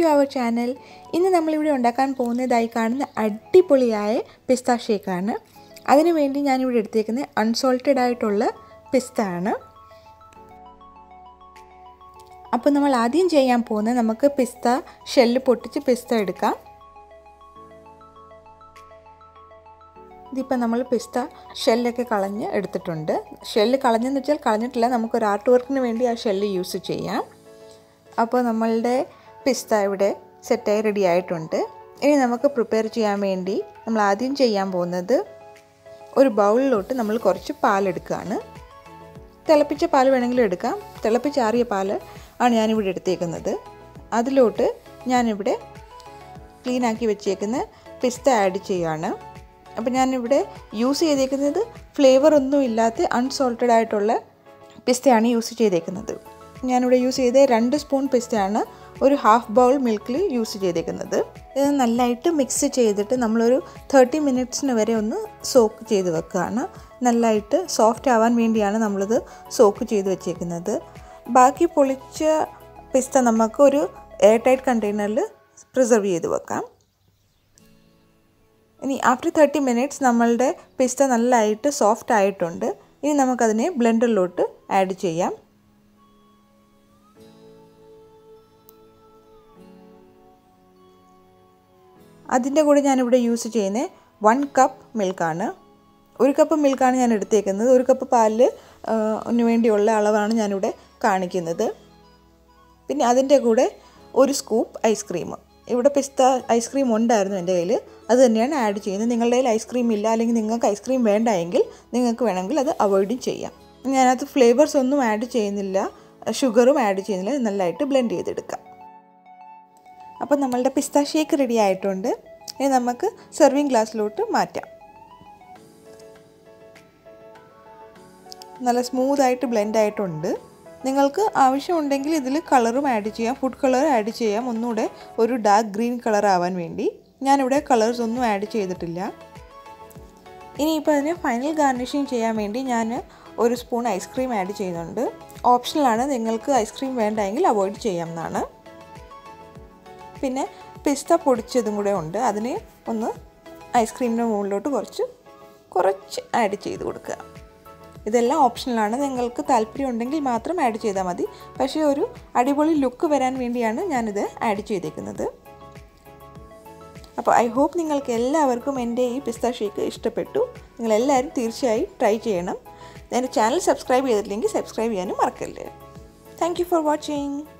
to our channel ഇന്ന് നമ്മളിവിടെ ഉണ്ടാക്കാൻ പോകുന്നതായി കാണുന്ന അടിപൊളിയായ പിസ്ത ഷേക്കാണ് അതിനുവേണ്ടി ഞാനിവിടെ എടുത്തേക്കുന്നത് അൺസോൾട്ടഡ് ആയിട്ടുള്ള പിസ്ത ആണ് അപ്പോൾ നമ്മൾ ആദ്യം ചെയ്യാൻ പോകുന്നത് നമുക്ക് പിസ്ത ഷെല്ല് പൊട്ടിച്ച് പിസ്ത എടുക്കാം ഇതിപ്പോൾ നമ്മൾ പിസ്ത ഷെല്ലൊക്കെ കളഞ്ഞ് എടുത്തിട്ടുണ്ട് ഷെല്ല് കളഞ്ഞെന്ന് വെച്ചാൽ കളഞ്ഞിട്ടില്ല നമുക്കൊരു ആർട്ട് വർക്കിന് വേണ്ടി ആ ഷെല്ല് യൂസ് ചെയ്യാം അപ്പോൾ നമ്മളുടെ പിസ്ത ഇവിടെ സെറ്റായി റെഡി ആയിട്ടുണ്ട് ഇനി നമുക്ക് പ്രിപ്പയർ ചെയ്യാൻ വേണ്ടി നമ്മൾ ആദ്യം ചെയ്യാൻ പോകുന്നത് ഒരു ബൗളിലോട്ട് നമ്മൾ കുറച്ച് പാലെടുക്കുകയാണ് തിളപ്പിച്ച പാൽ വേണമെങ്കിലും എടുക്കാം തിളപ്പിച്ചാറിയ പാൽ ആണ് ഞാനിവിടെ എടുത്തേക്കുന്നത് അതിലോട്ട് ഞാനിവിടെ ക്ലീനാക്കി വെച്ചേക്കുന്ന പിസ്ത ആഡ് ചെയ്യുകയാണ് അപ്പോൾ ഞാനിവിടെ യൂസ് ചെയ്തേക്കുന്നത് ഫ്ലേവർ ഒന്നും ഇല്ലാത്ത അൺസോൾട്ടഡ് ആയിട്ടുള്ള പിസ്തയാണ് യൂസ് ചെയ്തേക്കുന്നത് ഞാനിവിടെ യൂസ് ചെയ്ത രണ്ട് സ്പൂൺ പിസ്തയാണ് ഒരു ഹാഫ് ബൗൾ മിൽക്കിൽ യൂസ് ചെയ്തേക്കുന്നത് ഇത് നല്ലതായിട്ട് മിക്സ് ചെയ്തിട്ട് നമ്മളൊരു തേർട്ടി മിനിറ്റ്സിന് വരെ ഒന്ന് സോക്ക് ചെയ്ത് വെക്കുകയാണ് നല്ലതായിട്ട് സോഫ്റ്റ് ആവാൻ വേണ്ടിയാണ് നമ്മളിത് സോക്ക് ചെയ്ത് വെച്ചേക്കുന്നത് ബാക്കി പൊളിച്ച പിസ്ത നമുക്ക് ഒരു എയർ ടൈറ്റ് കണ്ടെയ്നറിൽ പ്രിസർവ് ചെയ്ത് വെക്കാം ഇനി ആഫ്റ്റർ തേർട്ടി മിനിറ്റ്സ് നമ്മളുടെ പിസ്ത നല്ലതായിട്ട് സോഫ്റ്റ് ആയിട്ടുണ്ട് ഇനി നമുക്കതിനെ ബ്ലെൻഡറിലോട്ട് ആഡ് ചെയ്യാം അതിൻ്റെ കൂടെ ഞാനിവിടെ യൂസ് ചെയ്യുന്നത് വൺ കപ്പ് മിൽക്കാണ് ഒരു കപ്പ് മിൽക്കാണ് ഞാൻ എടുത്തേക്കുന്നത് ഒരു കപ്പ് പാലിൽ വേണ്ടിയുള്ള അളവാണ് ഞാനിവിടെ കാണിക്കുന്നത് പിന്നെ അതിൻ്റെ കൂടെ ഒരു സ്കൂപ്പ് ഐസ്ക്രീം ഇവിടെ പിസ്ത ഐസ്ക്രീം ഉണ്ടായിരുന്നു എൻ്റെ കയ്യിൽ അത് തന്നെയാണ് ആഡ് ചെയ്യുന്നത് നിങ്ങളുടെ കയ്യിൽ ഐസ്ക്രീം ഇല്ല അല്ലെങ്കിൽ നിങ്ങൾക്ക് ഐസ്ക്രീം വേണ്ട എങ്കിൽ നിങ്ങൾക്ക് വേണമെങ്കിൽ അത് അവോയ്ഡും ചെയ്യാം ഞാനത് ഫ്ലേവേഴ്സ് ഒന്നും ആഡ് ചെയ്യുന്നില്ല ഷുഗറും ആഡ് ചെയ്യുന്നില്ല നല്ലതായിട്ട് ബ്ലെൻഡ് ചെയ്തെടുക്കാം അപ്പോൾ നമ്മളുടെ പിസ്ത ഷേക്ക് റെഡി ആയിട്ടുണ്ട് ഇനി നമുക്ക് സെർവിങ് ഗ്ലാസ്സിലോട്ട് മാറ്റാം നല്ല സ്മൂത്തായിട്ട് ബ്ലെൻഡ് ആയിട്ടുണ്ട് നിങ്ങൾക്ക് ആവശ്യമുണ്ടെങ്കിൽ ഇതിൽ കളറും ആഡ് ചെയ്യാം ഫുഡ് കളർ ആഡ് ചെയ്യാം ഒന്നുകൂടെ ഒരു ഡാർക്ക് ഗ്രീൻ കളർ ആവാൻ വേണ്ടി ഞാനിവിടെ കളേഴ്സ് ഒന്നും ആഡ് ചെയ്തിട്ടില്ല ഇനിയിപ്പോൾ അതിന് ഫൈനൽ ഗാർണിഷിങ് ചെയ്യാൻ വേണ്ടി ഞാൻ ഒരു സ്പൂൺ ഐസ്ക്രീം ആഡ് ചെയ്യുന്നുണ്ട് ഓപ്ഷണലാണ് നിങ്ങൾക്ക് ഐസ്ക്രീം വേണ്ടെങ്കിൽ അവോയ്ഡ് ചെയ്യാവുന്നതാണ് പിന്നെ പിസ്ത പൊടിച്ചതും കൂടെ ഉണ്ട് അതിന് ഒന്ന് ഐസ്ക്രീമിൻ്റെ മുകളിലോട്ട് കുറച്ച് കുറച്ച് ആഡ് ചെയ്ത് കൊടുക്കുക ഇതെല്ലാം ഓപ്ഷണലാണ് നിങ്ങൾക്ക് താല്പര്യം ഉണ്ടെങ്കിൽ മാത്രം ആഡ് ചെയ്താൽ മതി പക്ഷേ ഒരു അടിപൊളി ലുക്ക് വരാൻ വേണ്ടിയാണ് ഞാനിത് ആഡ് ചെയ്തേക്കുന്നത് അപ്പോൾ ഐ ഹോപ്പ് നിങ്ങൾക്ക് എല്ലാവർക്കും എൻ്റെ ഈ പിസ്ത ഷേക്ക് ഇഷ്ടപ്പെട്ടു നിങ്ങളെല്ലാവരും തീർച്ചയായും ട്രൈ ചെയ്യണം എൻ്റെ ചാനൽ സബ്സ്ക്രൈബ് ചെയ്തിട്ടില്ലെങ്കിൽ സബ്സ്ക്രൈബ് ചെയ്യാനും മറക്കല്ലേ താങ്ക് ഫോർ വാച്ചിങ്